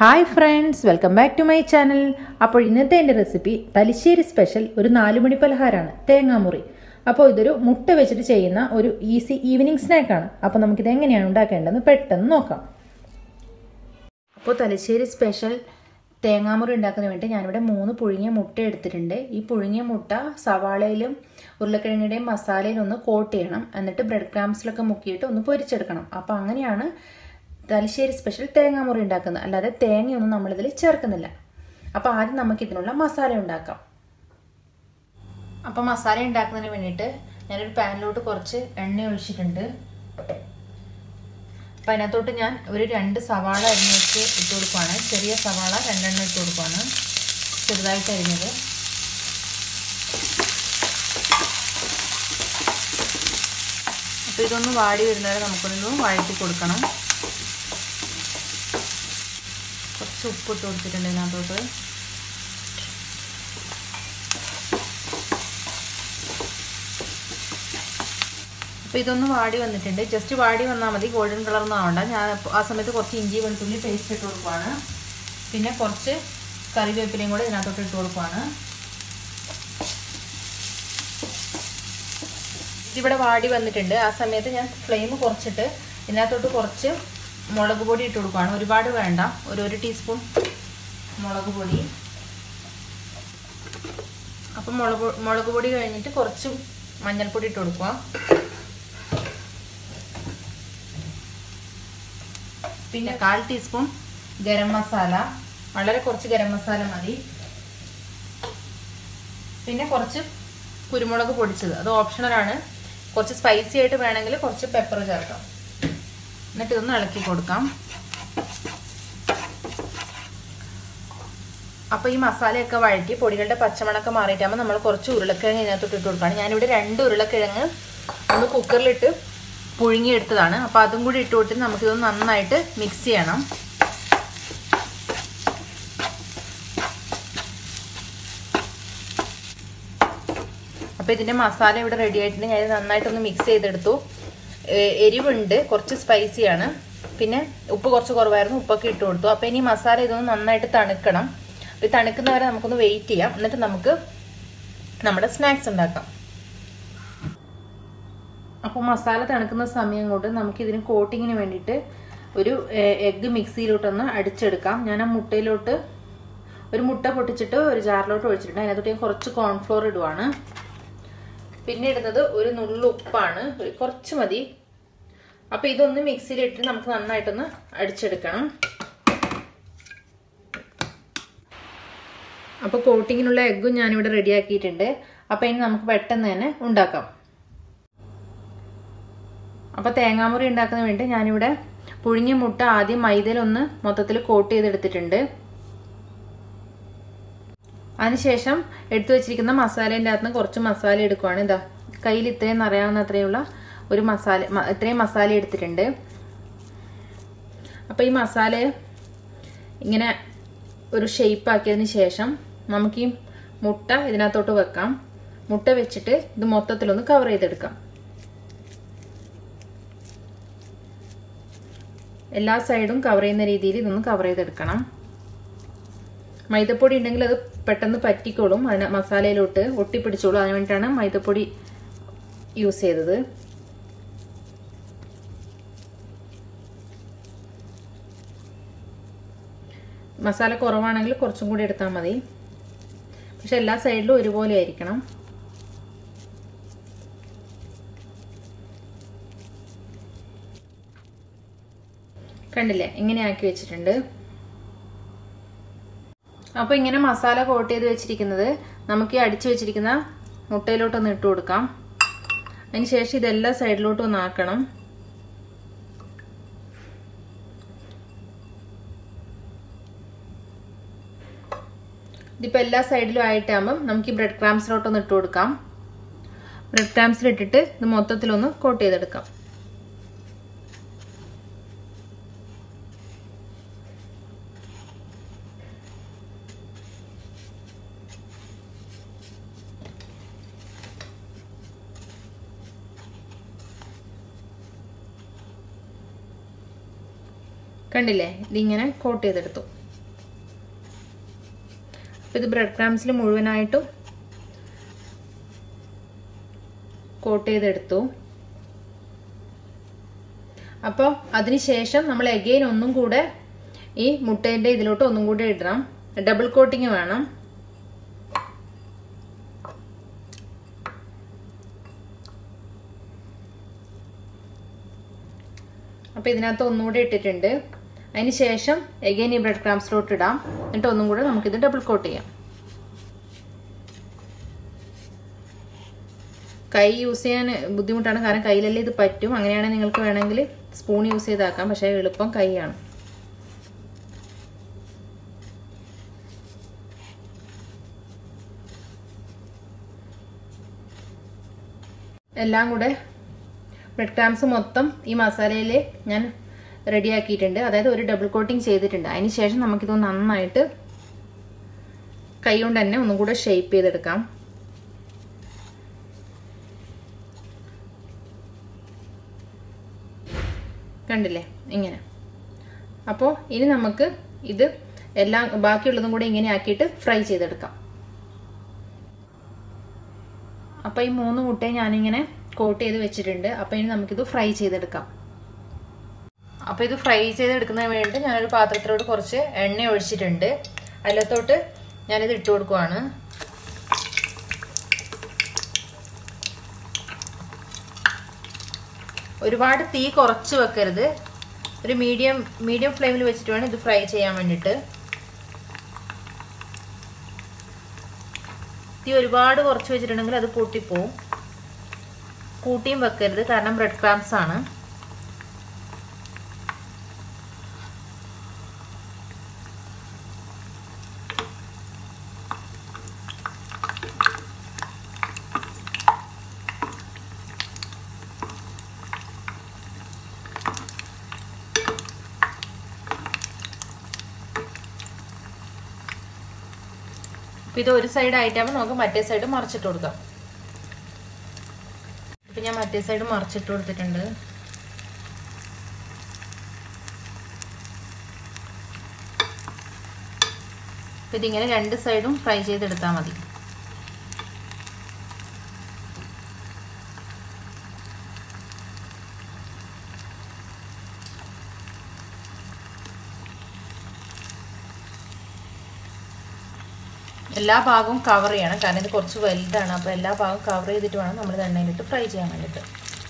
hi friends welcome back to my channel അപ്പോൾ ഇന്നത്തെ എൻ്റെ റെസിപ്പി തലശ്ശേരി സ്പെഷ്യൽ ഒരു നാലുമണി പലഹാരമാണ് തേങ്ങാമുറി അപ്പോൾ ഇതൊരു മുട്ട വെച്ചിട്ട് ചെയ്യുന്ന ഒരു ഈസി ഈവനിങ് സ്നാക്കാണ് അപ്പോൾ നമുക്കിത് എങ്ങനെയാണ് ഉണ്ടാക്കേണ്ടതെന്ന് പെട്ടെന്ന് നോക്കാം അപ്പോൾ തലശ്ശേരി സ്പെഷ്യൽ തേങ്ങാമുറി ഉണ്ടാക്കുന്ന വേണ്ടി ഞാനിവിടെ മൂന്ന് പുഴുങ്ങിയ മുട്ട എടുത്തിട്ടുണ്ട് ഈ പുഴുങ്ങിയ മുട്ട സവാളയിലും ഉരുളക്കിഴങ്ങിൻ്റെയും മസാലയിലും ഒന്ന് കോട്ട് ചെയ്യണം എന്നിട്ട് ബ്രെഡ് ക്രാംസിലൊക്കെ മുക്കിയിട്ട് ഒന്ന് പൊരിച്ചെടുക്കണം അപ്പോൾ അങ്ങനെയാണ് തലശ്ശേരി സ്പെഷ്യൽ തേങ്ങാമുറി ഉണ്ടാക്കുന്നത് അല്ലാതെ തേങ്ങയൊന്നും നമ്മളിതിൽ ചേർക്കുന്നില്ല അപ്പോൾ ആദ്യം നമുക്ക് ഇതിനുള്ള മസാല ഉണ്ടാക്കാം അപ്പോൾ മസാല ഉണ്ടാക്കുന്നതിന് വേണ്ടിയിട്ട് ഞാനൊരു പാനിലോട്ട് കുറച്ച് എണ്ണ ഒഴിച്ചിട്ടുണ്ട് അപ്പം അതിനകത്തോട്ട് ഞാൻ ഒരു രണ്ട് സവാള അരിഞ്ഞ് വെച്ച് ഇട്ട് കൊടുക്കുവാണ് ചെറിയ സവാള രണ്ടെണ്ണം ഇട്ട് കൊടുക്കുവാണ് ചെറുതായിട്ട് അരിഞ്ഞത് അപ്പോൾ ഇതൊന്ന് വാടി വരുന്നവരെ നമുക്കൊന്ന് വഴറ്റി കൊടുക്കണം കുറച്ച് ഉപ്പ് ഇട്ട് കൊടുത്തിട്ടുണ്ട് ഇതിനകത്തോട്ട് അപ്പോൾ ഇതൊന്ന് വാടി വന്നിട്ടുണ്ട് ജസ്റ്റ് വാടി വന്നാൽ മതി ഗോൾഡൻ കളർ ഒന്നും ആവണ്ട ഞാൻ ആ സമയത്ത് കുറച്ച് ഇഞ്ചി വെളുത്തുള്ളി പേസ്റ്റ് ഇട്ട് കൊടുക്കുവാണ് പിന്നെ കുറച്ച് കറിവേപ്പിലയും കൂടെ ഇതിനകത്തോട്ട് ഇട്ട് കൊടുക്കുവാണ് ഇതിവിടെ വാടി വന്നിട്ടുണ്ട് ആ സമയത്ത് ഞാൻ ഫ്ലെയിം കുറച്ചിട്ട് ഇതിനകത്തോട്ട് കുറച്ച് മുളക് പൊടി ഇട്ട് കൊടുക്കുകയാണ് ഒരുപാട് വേണ്ട ഒരു ഒരു ടീസ്പൂൺ മുളക് പൊടി അപ്പം മുളക് മുളക് പൊടി കഴിഞ്ഞിട്ട് കുറച്ച് മഞ്ഞൾപ്പൊടി ഇട്ട് കൊടുക്കുക പിന്നെ കാൽ ടീസ്പൂൺ ഗരം മസാല വളരെ കുറച്ച് ഗരം മസാല മതി പിന്നെ കുറച്ച് കുരുമുളക് പൊടിച്ചത് അത് ഓപ്ഷണലാണ് കുറച്ച് സ്പൈസി ആയിട്ട് വേണമെങ്കിൽ കുറച്ച് പെപ്പർ ചേർക്കാം എന്നിട്ട് ഇതൊന്ന് ഇളക്കി കൊടുക്കാം അപ്പോൾ ഈ മസാലയൊക്കെ വഴറ്റി പൊടികളുടെ പച്ചമണൊക്കെ മാറിയിട്ടാകുമ്പോൾ നമ്മൾ കുറച്ച് ഉരുളക്കിഴങ്ങ് ഇതിനകത്തോട്ട് ഇട്ട് കൊടുക്കുകയാണ് ഞാനിവിടെ രണ്ട് ഉരുളക്കിഴങ്ങ് ഒന്ന് കുക്കറിലിട്ട് പുഴുങ്ങിയെടുത്തതാണ് അപ്പോൾ അതും കൂടി ഇട്ട് കൊടുത്തിട്ട് നമുക്കിതൊന്ന് നന്നായിട്ട് മിക്സ് ചെയ്യണം അപ്പോൾ ഇതിൻ്റെ മസാല ഇവിടെ റെഡി ആയിട്ടുണ്ട് ഞാൻ നന്നായിട്ടൊന്ന് മിക്സ് ചെയ്തെടുത്തു എരിവുണ്ട് കുറച്ച് സ്പൈസിയാണ് പിന്നെ ഉപ്പ് കുറച്ച് കുറവായിരുന്നു ഉപ്പൊക്കെ ഇട്ട് കൊടുത്തു അപ്പോൾ ഇനി മസാല ഇതൊന്ന് നന്നായിട്ട് തണുക്കണം ഇത് തണുക്കുന്നവരെ നമുക്കൊന്ന് വെയിറ്റ് ചെയ്യാം എന്നിട്ട് നമുക്ക് നമ്മുടെ സ്നാക്സ് ഉണ്ടാക്കാം അപ്പോൾ മസാല തണുക്കുന്ന സമയം കൊണ്ട് നമുക്കിതിന് കോട്ടിങ്ങിന് വേണ്ടിയിട്ട് ഒരു എഗ്ഗ് മിക്സിയിലോട്ടൊന്ന് അടിച്ചെടുക്കാം ഞാൻ ആ മുട്ടയിലോട്ട് ഒരു മുട്ട പൊട്ടിച്ചിട്ട് ഒരു ജാറിലോട്ട് ഒഴിച്ചിട്ടുണ്ട് അതിനകത്തോട്ട് ഞാൻ കുറച്ച് കോൺഫ്ലോർ ഇടുവാണ് പിന്നെ ഇടുന്നത് ഒരു നുള്ളു ഉപ്പാണ് കുറച്ച് മതി അപ്പോൾ ഇതൊന്ന് മിക്സിയിലിട്ട് നമുക്ക് നന്നായിട്ടൊന്ന് അടിച്ചെടുക്കണം അപ്പോൾ കോട്ടിങ്ങിനുള്ള എഗ്ഗും ഞാനിവിടെ റെഡിയാക്കിയിട്ടുണ്ട് അപ്പോൾ ഇനി നമുക്ക് പെട്ടെന്ന് തന്നെ ഉണ്ടാക്കാം അപ്പോൾ തേങ്ങാമുറി ഉണ്ടാക്കുന്ന വേണ്ടി ഞാനിവിടെ പുഴുങ്ങിയ മുട്ട ആദ്യം മൈദയിലൊന്ന് മൊത്തത്തിൽ കോട്ട് ചെയ്തെടുത്തിട്ടുണ്ട് അതിനുശേഷം എടുത്തു വെച്ചിരിക്കുന്ന മസാലേൻ്റെ അകത്ത് നിന്ന് കുറച്ച് മസാല എടുക്കുവാണ് ഇതാ കയ്യിൽ ഇത്രയും നിറയാവുന്ന അത്രയുള്ള ഒരു മസാല ഇത്രയും മസാല എടുത്തിട്ടുണ്ട് അപ്പോൾ ഈ മസാല ഇങ്ങനെ ഒരു ഷേപ്പ് ആക്കിയതിന് ശേഷം നമുക്ക് ഈ മുട്ട ഇതിനകത്തോട്ട് വെക്കാം മുട്ട വെച്ചിട്ട് ഇത് മൊത്തത്തിലൊന്ന് കവർ ചെയ്തെടുക്കാം എല്ലാ സൈഡും കവർ ചെയ്യുന്ന രീതിയിൽ ഇതൊന്ന് കവർ ചെയ്തെടുക്കണം മൈദപ്പൊടി ഉണ്ടെങ്കിൽ അത് പെട്ടെന്ന് പറ്റിക്കോളും അതിന് മസാലയിലോട്ട് ഒട്ടിപ്പിടിച്ചോളും അതിന് വേണ്ടിയിട്ടാണ് മൈദപ്പൊടി യൂസ് ചെയ്തത് മസാല കുറവാണെങ്കിൽ കുറച്ചും കൂടി എടുത്താൽ മതി പക്ഷെ എല്ലാ സൈഡിലും ഒരുപോലെ ആയിരിക്കണം കണ്ടില്ലേ ഇങ്ങനെ ആക്കി വെച്ചിട്ടുണ്ട് അപ്പോൾ ഇങ്ങനെ മസാല കോട്ട് ചെയ്ത് വെച്ചിരിക്കുന്നത് നമുക്ക് ഈ അടിച്ചു വെച്ചിരിക്കുന്ന മുട്ടയിലോട്ടൊന്ന് ഇട്ട് കൊടുക്കാം അതിന് ശേഷം ഇതെല്ലാ സൈഡിലോട്ടും ഒന്ന് ആക്കണം ഇതിപ്പോൾ എല്ലാ സൈഡിലും ആയിട്ടാകുമ്പം നമുക്ക് ഈ ബ്രെഡ് ക്രാംസിലോട്ടൊന്ന് ഇട്ട് കൊടുക്കാം ബ്രെഡ് ക്രാംസിൽ ഇട്ടിട്ട് ഇത് മൊത്തത്തിലൊന്ന് കോട്ട് ചെയ്തെടുക്കാം കണ്ടില്ലേ ഇതിങ്ങനെ കോട്ട് ചെയ്തെടുത്തു അപ്പോൾ ഇത് ബ്രെഡ് ക്രാംസിൽ മുഴുവനായിട്ടും കോട്ട് ചെയ്തെടുത്തു അപ്പോൾ അതിനുശേഷം നമ്മൾ എഗെയിൻ ഒന്നും കൂടെ ഈ മുട്ടേൻ്റെ ഇതിലോട്ട് ഒന്നും കൂടെ ഇടണം ഡബിൾ കോട്ടിങ് വേണം അപ്പോൾ ഇതിനകത്ത് ഒന്നുകൂടെ ഇട്ടിട്ടുണ്ട് അതിന് ശേഷം എഗെയിൻ ഈ ബ്രെഡ് ക്രാംസിലോട്ട് ഇടാം എന്നിട്ട് ഒന്നും കൂടെ നമുക്കിത് ഡബിൾ കോട്ട് ചെയ്യാം കൈ യൂസ് ചെയ്യാൻ ബുദ്ധിമുട്ടാണ് കാരണം കയ്യിലല്ലേ ഇത് പറ്റും അങ്ങനെയാണെങ്കിൽ നിങ്ങൾക്ക് വേണമെങ്കിൽ സ്പൂൺ യൂസ് ചെയ്താക്കാം പക്ഷേ എളുപ്പം കൈയാണ് എല്ലാം കൂടെ ബ്രെഡ് ക്രാംസ് മൊത്തം ഈ മസാലയിൽ ഞാൻ റെഡിയാക്കിയിട്ടുണ്ട് അതായത് ഒരു ഡബിൾ കോട്ടിങ് ചെയ്തിട്ടുണ്ട് അതിന് ശേഷം നമുക്കിത് നന്നായിട്ട് കൈ കൊണ്ട് തന്നെ ഒന്നും കൂടെ ഷേപ്പ് ചെയ്തെടുക്കാം കണ്ടില്ലേ ഇങ്ങനെ അപ്പോൾ ഇനി നമുക്ക് ഇത് എല്ലാം ബാക്കിയുള്ളതും കൂടെ ഇങ്ങനെ ആക്കിയിട്ട് ഫ്രൈ ചെയ്തെടുക്കാം അപ്പോൾ ഈ മൂന്ന് മുട്ടയും ഞാനിങ്ങനെ കോട്ട് ചെയ്ത് വെച്ചിട്ടുണ്ട് അപ്പോൾ ഇനി നമുക്കിത് ഫ്രൈ ചെയ്തെടുക്കാം അപ്പോൾ ഇത് ഫ്രൈ ചെയ്തെടുക്കുന്നതിന് വേണ്ടി ഞാനൊരു പാത്രത്തിലോട്ട് കുറച്ച് എണ്ണ ഒഴിച്ചിട്ടുണ്ട് അതിലത്തോട്ട് ഞാനിത് ഇട്ട് കൊടുക്കുവാണ് ഒരുപാട് തീ കുറച്ച് വെക്കരുത് ഒരു മീഡിയം മീഡിയം ഫ്ലെയിമിൽ വെച്ചിട്ട് വേണം ഇത് ഫ്രൈ ചെയ്യാൻ വേണ്ടിയിട്ട് തീ ഒരുപാട് കുറച്ച് വെച്ചിട്ടുണ്ടെങ്കിൽ അത് പൊട്ടിപ്പോവും കൂട്ടിയും വെക്കരുത് കാരണം ബ്രെഡ് ക്രാംസ് ആണ് അപ്പോൾ ഇത് ഒരു സൈഡ് ആയിട്ടാകുമ്പോൾ നമുക്ക് മറ്റേ സൈഡ് മറിച്ചിട്ട് കൊടുക്കാം ഇപ്പം ഞാൻ മറ്റേ സൈഡ് മറിച്ചിട്ട് കൊടുത്തിട്ടുണ്ട് അപ്പം ഇതിങ്ങനെ രണ്ട് സൈഡും ഫ്രൈ ചെയ്തെടുത്താൽ മതി എല്ലാ ഭാഗവും കവർ ചെയ്യണം കാരണം ഇത് കുറച്ച് വലുതാണ് അപ്പോൾ എല്ലാ ഭാഗവും കവർ ചെയ്തിട്ട് വേണം നമ്മൾ എണ്ണയിലിട്ട് ഫ്രൈ ചെയ്യാൻ വേണ്ടിയിട്ട്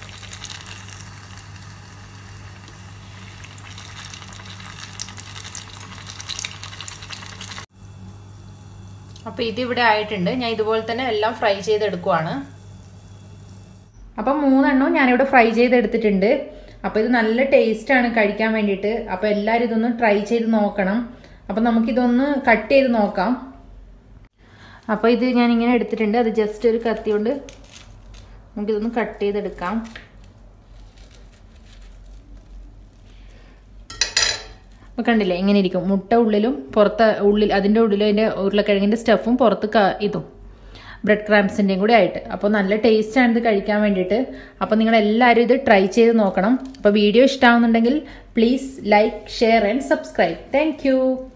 അപ്പോൾ ഇതിവിടെ ആയിട്ടുണ്ട് ഞാൻ ഇതുപോലെ തന്നെ എല്ലാം ഫ്രൈ ചെയ്തെടുക്കുവാണ് അപ്പം മൂന്നെണ്ണവും ഞാനിവിടെ ഫ്രൈ ചെയ്തെടുത്തിട്ടുണ്ട് അപ്പോൾ ഇത് നല്ല ടേസ്റ്റാണ് കഴിക്കാൻ വേണ്ടിയിട്ട് അപ്പോൾ എല്ലാവരും ഇതൊന്ന് ട്രൈ ചെയ്ത് നോക്കണം അപ്പം നമുക്കിതൊന്ന് കട്ട് ചെയ്ത് നോക്കാം അപ്പോൾ ഇത് ഞാൻ ഇങ്ങനെ എടുത്തിട്ടുണ്ട് അത് ജസ്റ്റ് ഒരു കത്തി കൊണ്ട് നമുക്കിതൊന്ന് കട്ട് ചെയ്തെടുക്കാം അപ്പോൾ കണ്ടില്ലേ ഇങ്ങനെ ഇരിക്കും മുട്ട ഉള്ളിലും പുറത്ത് ഉള്ളിൽ അതിൻ്റെ ഉള്ളിലും അതിൻ്റെ ഉരുളക്കിഴങ്ങിൻ്റെ സ്റ്റഫും പുറത്ത് ഇതും ബ്രെഡ് ക്രാംസിൻ്റെയും കൂടി ആയിട്ട് അപ്പോൾ നല്ല ടേസ്റ്റാണ് ഇത് കഴിക്കാൻ വേണ്ടിയിട്ട് അപ്പോൾ നിങ്ങൾ എല്ലാവരും ഇത് ട്രൈ ചെയ്ത് നോക്കണം അപ്പോൾ വീഡിയോ ഇഷ്ടമാവുന്നുണ്ടെങ്കിൽ please like share and subscribe thank